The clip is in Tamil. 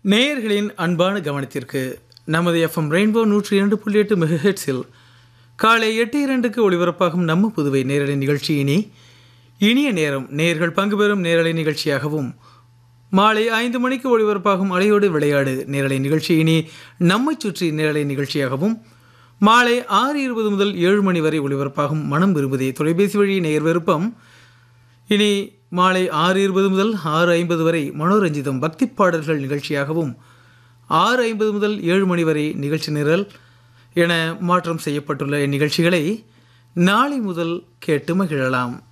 நேயர்களின் அன்பான கவனத்திற்கு நமது எஃப்எம் ரெயின்போ நூற்றி இரண்டு புள்ளி எட்டு மெகஹெட்ஸில் காலை எட்டு இரண்டுக்கு ஒளிபரப்பாகும் நம்ம புதுவை நேரலை நிகழ்ச்சி இனி இனிய நேரம் நேயர்கள் பங்கு பெறும் நேரலை நிகழ்ச்சியாகவும் மாலை ஐந்து மணிக்கு ஒளிபரப்பாகும் அலையோடு விளையாடு நேரலை நிகழ்ச்சி இனி நம்மைச் சுற்றி நேரலை நிகழ்ச்சியாகவும் மாலை ஆறு இருபது முதல் ஏழு மணி வரை ஒளிபரப்பாகும் மனம் விரும்புதே தொலைபேசி வழி நேயர் விருப்பம் இனி மாலை ஆறு இருபது முதல் ஆறு ஐம்பது வரை மனோரஞ்சிதம் பக்தி பாடல்கள் நிகழ்ச்சியாகவும் ஆறு ஐம்பது முதல் ஏழு மணி வரை நிகழ்ச்சி நிரல் என மாற்றம் செய்யப்பட்டுள்ள இந்நிகழ்ச்சிகளை நாளை முதல் கேட்டு மகிழலாம்